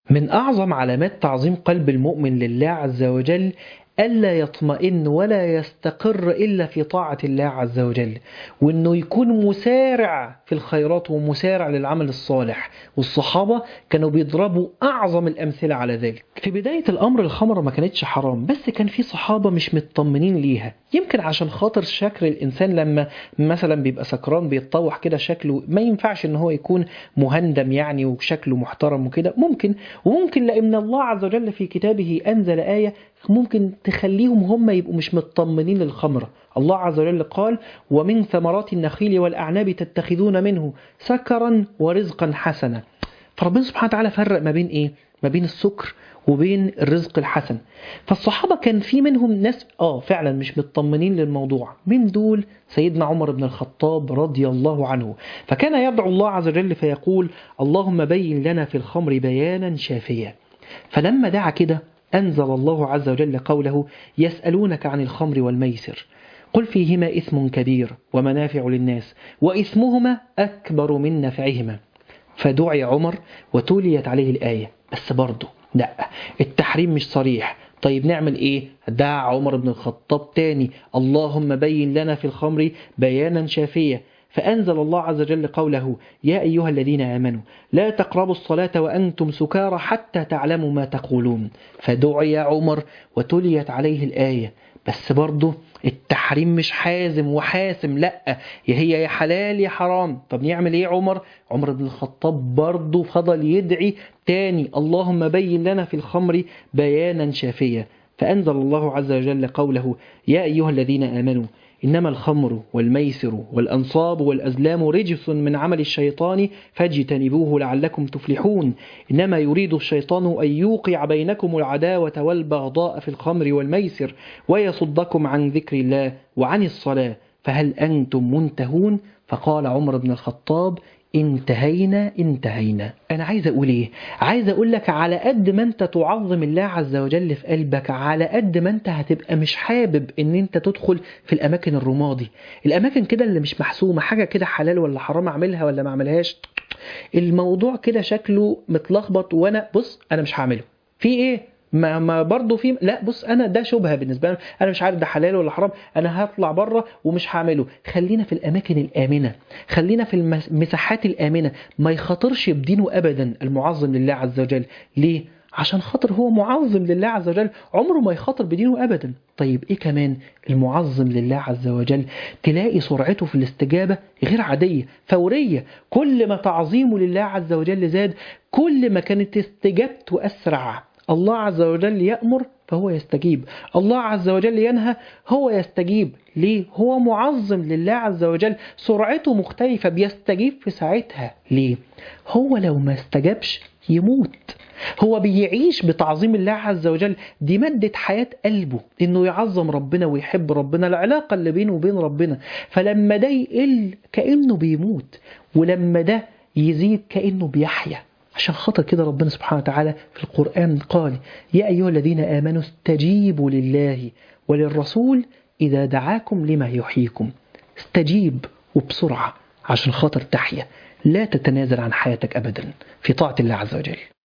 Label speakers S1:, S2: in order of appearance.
S1: من أعظم علامات تعظيم قلب المؤمن لله عز وجل ألا يطمئن ولا يستقر إلا في طاعة الله عز وجل وأنه يكون مسارع في الخيرات ومسارع للعمل الصالح والصحابة كانوا بيضربوا أعظم الأمثلة على ذلك في بداية الأمر الخمر ما كانتش حرام بس كان في صحابة مش مطمنين ليها يمكن عشان خاطر شكل الإنسان لما مثلا بيبقى سكران بيتطوح كده شكله ما ينفعش إن هو يكون مهندم يعني وشكله محترم وكده ممكن وممكن لأن الله عز وجل في كتابه أنزل آية ممكن تخليهم هم يبقوا مش مطمنين للخمرة الله عز وجل قال ومن ثمرات النخيل والأعناب تتخذون منه سكرا ورزقا حسنا فربنا سبحانه وتعالى فرق ما بين إيه؟ ما بين السكر وبين الرزق الحسن فالصحابة كان في منهم ناس آه فعلا مش مطمنين للموضوع من دول سيدنا عمر بن الخطاب رضي الله عنه فكان يدعو الله عز وجل فيقول اللهم بين لنا في الخمر بيانا شافيا فلما دعا كده أنزل الله عز وجل قوله يسألونك عن الخمر والميسر قل فيهما إثم كبير ومنافع للناس وإثمهما أكبر من نفعهما فدعي عمر وتوليت عليه الآية بس برضه لا التحريم مش صريح طيب نعمل ايه دعا عمر بن الخطاب تاني اللهم بين لنا في الخمر بيانا شافيا فأنزل الله عز وجل قوله يا أيها الذين آمنوا لا تقربوا الصلاة وأنتم سكارى حتى تعلموا ما تقولون فدعي عمر وتليت عليه الآية بس برضه التحريم مش حازم وحاسم لا يا هي يا حلال يا حرام طب نعمل ايه عمر عمر بن الخطاب برضه فضل يدعي تاني اللهم بين لنا في الخمر بيانا شافيا فأنزل الله عز وجل قوله يا أيها الذين آمنوا إنما الخمر والميسر والأنصاب والأزلام رجس من عمل الشيطان فاجتنبوه لعلكم تفلحون إنما يريد الشيطان أن يوقع بينكم العداوة والبغضاء في الخمر والميسر ويصدكم عن ذكر الله وعن الصلاة فهل أنتم منتهون فقال عمر بن الخطاب انتهينا انتهينا انا عايز اقول ايه عايز اقول لك على قد ما انت تعظم الله عز وجل في قلبك على قد ما انت هتبقى مش حابب ان انت تدخل في الاماكن الرمادي الاماكن كده اللي مش محسومه حاجه كده حلال ولا حرام اعملها ولا ما اعملهاش الموضوع كده شكله متلخبط وانا بص انا مش هعمله في ايه ما ما برضه في لا بص انا ده شبهه بالنسبه لي انا مش عارف ده حلال ولا حرام انا هطلع بره ومش هعمله خلينا في الاماكن الامنه خلينا في المساحات الامنه ما يخاطرش بدينه ابدا المعظم لله عز وجل ليه عشان خاطر هو معظم لله عز وجل عمره ما يخاطر بدينه ابدا طيب ايه كمان المعظم لله عز وجل تلاقي سرعته في الاستجابه غير عاديه فوريه كل ما تعظيمه لله عز وجل زاد كل ما كانت استجابته اسرع الله عز وجل يأمر فهو يستجيب الله عز وجل ينهى هو يستجيب ليه؟ هو معظم لله عز وجل سرعته مختلفة بيستجيب في ساعتها ليه؟ هو لو ما استجابش يموت هو بيعيش بتعظيم الله عز وجل دي مادة حياة قلبه انه يعظم ربنا ويحب ربنا العلاقة اللي بينه وبين ربنا فلما ده يقل كأنه بيموت ولما ده يزيد كأنه بيحيا عشان خاطر كده ربنا سبحانه وتعالى في القرآن قال يا أيها الذين آمنوا استجيبوا لله وللرسول إذا دعاكم لما يحييكم استجيب وبسرعة عشان خاطر تحيا لا تتنازل عن حياتك أبدا في طاعة الله عز وجل